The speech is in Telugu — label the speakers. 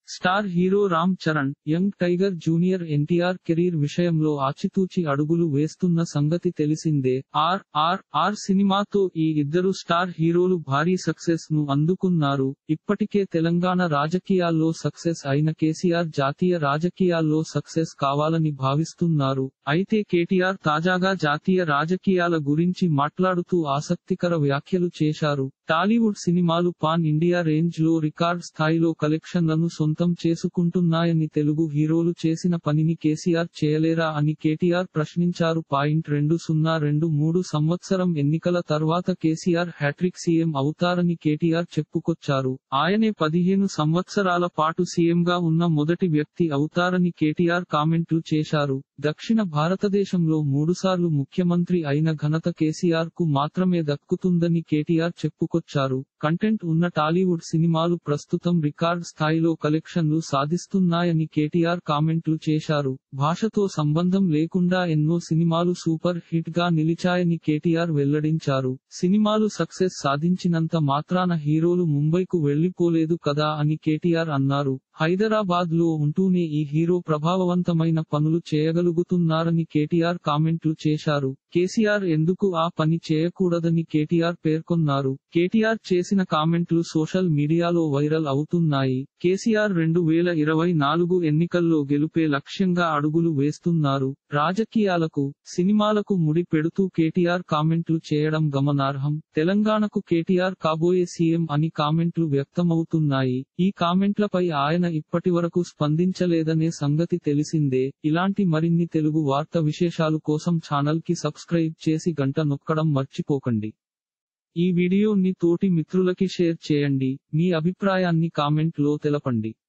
Speaker 1: star hero Ram Charan young tiger junior NTR career విషయంలో ఆచితూచి అడుగులు వేస్తున్న సంగతి తెలిసిందే ఆర్ ఆర్ ఆర్ సినిమాతో ఈ ఇద్దరు స్టార్ హీరోలు భారీ సక్సెస్ ను అందుకున్నారు ఇప్పటికే తెలంగాణ రాజకీయాల్లో సక్సెస్ అయిన కేసీఆర్ జాతీయ రాజకీయాల్లో సక్సెస్ కావాలని భావిస్తున్నారు అయితే కేటీఆర్ తాజాగా జాతీయ రాజకీయాల గురించి మాట్లాడుతూ ఆసక్తికర వ్యాఖ్యలు చేశారు టాలీవుడ్ సినిమాలు పాన్ ఇండియా రేంజ్ లో రికార్డ్ స్థాయిలో కలెక్షన్లను సొంతం చేసుకుంటున్నాయని తెలుగు హీరోలు చేసిన పనిని కేసీఆర్ చేయలేరా అని కేటీఆర్ ప్రశ్నించారు పాయింట్ రెండు సున్నా రెండు మూడు సంవత్సరం ఎన్నికల తర్వాత కేసీఆర్ హ్యాట్రిక్ సీఎం అవుతారని కేటీఆర్ చెప్పుకొచ్చారు ఆయనే పదిహేను సంవత్సరాల పాటు సీఎంగా ఉన్న మొదటి వ్యక్తి అవుతారని కేటీఆర్ కామెంట్లు చేశారు దక్షిణ భారతదేశంలో మూడుసార్లు ముఖ్యమంత్రి అయిన ఘనత కేసీఆర్ కు మాత్రమే దక్కుతుందని కేటీఆర్ చెప్పుకొచ్చారు కంటెంట్ ఉన్న టాలీవుడ్ సినిమాలు ప్రస్తుతం రికార్డ్ స్థాయిలో కలెక్షన్లు సాధిస్తున్నాయని కేటీఆర్ కామెంట్లు చేశారు భాషతో సంబంధం లేకుండా ఎన్నో సినిమాలు సూపర్ హిట్ గా నిలిచాయని కేటీఆర్ వెల్లడించారు సినిమాలు సక్సెస్ సాధించినంత మాత్రాన హీరోలు ముంబైకు వెళ్లిపోలేదు కదా అని కేటీఆర్ అన్నారు హైదరాబాద్ లో ఉంటూనే ఈ హీరో ప్రభావవంతమైన పనులు చేయగలుగుతున్నారని కేటీఆర్ కామెంట్లు చేశారు కేసీఆర్ ఎందుకు ఆ పని చేయకూడదని కేటీఆర్ పేర్కొన్నారు కేటీఆర్ చేసిన కామెంట్లు సోషల్ మీడియాలో వైరల్ అవుతున్నాయి కేసీఆర్ రెండు వేల ఇరవై నాలుగు ఎన్నికల్లో గెలుపే లక్ష్యంగా అడుగులు వేస్తున్నారు రాజకీయాలకు సినిమాలకు ముడి పెడుతూ కేటీఆర్ కామెంట్లు చేయడం గమనార్హం తెలంగాణకు కేటీఆర్ కాబోయే సీఎం అని కామెంట్లు వ్యక్తమవుతున్నాయి ఈ కామెంట్లపై ఆయన ఇప్పటివరకు స్పందించలేదనే సంగతి తెలిసిందే ఇలాంటి మరిన్ని తెలుగు వార్త విశేషాలు కోసం ఛానల్ కి సబ్స్క్రైబ్ చేసి గంట నొక్కడం మర్చిపోకండి ఈ వీడియోని తోటి మిత్రులకి షేర్ చేయండి మీ అభిప్రాయాన్ని కామెంట్ లో తెలపండి